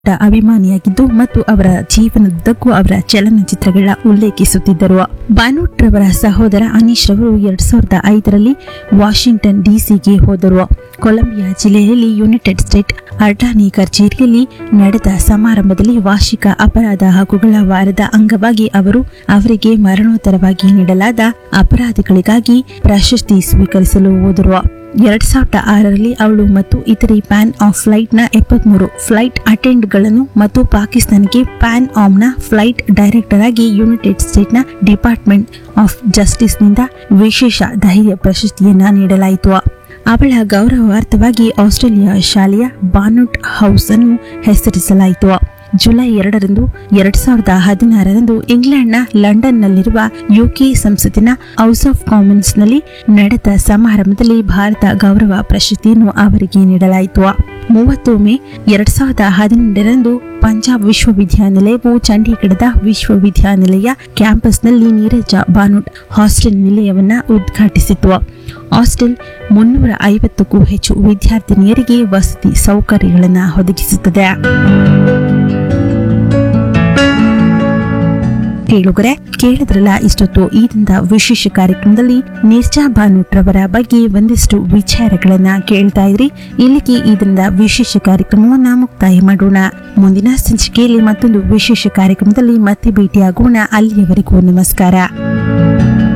ದೊಡ್ಡ ಅಭಿಮಾನಿಯಾಗಿದ್ದು ಮತ್ತು ಅವರ ಜೀವನದುದ್ದಕ್ಕೂ ಅವರ ಚಲನಚಿತ್ರಗಳ ಉಲ್ಲೇಖಿಸುತ್ತಿದ್ದರು ಬಾನೋಟ್ ರವರ ಸಹೋದರ ಅನೀಶ್ ರವರು ಎರಡ್ ಸಾವಿರದ ಐದರಲ್ಲಿ ವಾಷಿಂಗ್ಟನ್ ಡಿಸಿಗೆ ಹೋದರು ಕೊಲಂಬಿಯಾ ಜಿಲ್ಲೆಯಲ್ಲಿ ಯುನೈಟೆಡ್ ಸ್ಟೇಟ್ ಅಟಾರ್ನಿ ಕಚೇರಿಯಲ್ಲಿ ನಡೆದ ಸಮಾರಂಭದಲ್ಲಿ ವಾರ್ಷಿಕ ಅಪರಾಧ ಹಕ್ಕುಗಳ ವಾರದ ಅಂಗವಾಗಿ ಅವರು ಅವರಿಗೆ ಮರಣೋತ್ತರವಾಗಿ ನೀಡಲಾದ ಅಪರಾಧಗಳಿಗಾಗಿ ಪ್ರಶಸ್ತಿ ಸ್ವೀಕರಿಸಲು ಹೋದರು ಎರಡ್ ಸಾವಿರದ ಆರರಲ್ಲಿ ಅವಳು ಮತ್ತು ಇತರೆ ಪ್ಯಾನ್ ಆಫ್ ಫ್ಲೈಟ್ ನ ಎಪ್ಪತ್ಮೂರು ಫ್ಲೈಟ್ ಅಟೆಂಡ್ಗಳನ್ನು ಮತ್ತು ಪಾಕಿಸ್ತಾನಕ್ಕೆ ಪ್ಯಾನ್ ಆಮ್ ನ ಫ್ಲೈಟ್ ಡೈರೆಕ್ಟರ್ ಆಗಿ ಯುನೈಟೆಡ್ ಸ್ಟೇಟ್ ನ ಡಿಪಾರ್ಟ್ಮೆಂಟ್ ಆಫ್ ಜಸ್ಟಿಸ್ ನಿಂದ ವಿಶೇಷ ಧೈರ್ಯ ಪ್ರಶಸ್ತಿಯನ್ನ ನೀಡಲಾಯಿತು ಅವಳ ಗೌರವಾರ್ಥವಾಗಿ ಆಸ್ಟ್ರೇಲಿಯಾ ಶಾಲೆಯ ಬಾನುಟ್ ಹೌಸ್ ಅನ್ನು ಹೆಸರಿಸಲಾಯಿತು ಜುಲೈ ಎರಡರಂದು ಎರಡ್ ಸಾವಿರದ ಹದಿನಾರರಂದು ಇಂಗ್ಲೆಂಡ್ನ ಲಂಡನ್ನಲ್ಲಿರುವ ಯುಕೆ ಸಂಸತ್ತಿನ ಹೌಸ್ ಆಫ್ ಕಾಮನ್ಸ್ನಲ್ಲಿ ನಡೆದ ಸಮಾರಂಭದಲ್ಲಿ ಭಾರತ ಗೌರವ ಪ್ರಶಸ್ತಿಯನ್ನು ಅವರಿಗೆ ನೀಡಲಾಯಿತು ಮೂವತ್ತು ಮೇ ಎರಡ್ ಸಾವಿರದ ಹದಿನೆಂಟರಂದು ಪಂಜಾಬ್ ವಿಶ್ವವಿದ್ಯಾನಿಲಯವು ಚಂಡೀಗಢದ ವಿಶ್ವವಿದ್ಯಾನಿಲಯ ಕ್ಯಾಂಪಸ್ನಲ್ಲಿ ನೀರಜ ಬಾನುಟ್ ಹಾಸ್ಟೆಲ್ ನಿಲಯವನ್ನ ಉದ್ಘಾಟಿಸಿತು ಹಾಸ್ಟೆಲ್ ಮುನ್ನೂರ ಐವತ್ತಕ್ಕೂ ಹೆಚ್ಚು ವಿದ್ಯಾರ್ಥಿನಿಯರಿಗೆ ವಸತಿ ಸೌಕರ್ಯಗಳನ್ನು ಒದಗಿಸುತ್ತದೆ ಕೇಳುಗರೆ ಕೇಳಿದ್ರಲ್ಲ ಇಷ್ಟೊತ್ತು ಈ ದಿನದ ವಿಶೇಷ ಕಾರ್ಯಕ್ರಮದಲ್ಲಿ ನಿರ್ಜಾ ಬಾನುಟ್ ರವರ ಬಗ್ಗೆ ಒಂದಿಷ್ಟು ವಿಚಾರಗಳನ್ನ ಕೇಳ್ತಾ ಇದ್ರಿ ಇಲ್ಲಿಗೆ ಈ ದಿನದ ವಿಶೇಷ ಕಾರ್ಯಕ್ರಮವನ್ನ ಮುಕ್ತಾಯ ಮಾಡೋಣ ಮುಂದಿನ ಸಂಚಿಕೆಯಲ್ಲಿ ಮತ್ತೊಂದು ವಿಶೇಷ ಕಾರ್ಯಕ್ರಮದಲ್ಲಿ ಮತ್ತೆ ಭೇಟಿಯಾಗೋಣ ಅಲ್ಲಿಯವರೆಗೂ ನಮಸ್ಕಾರ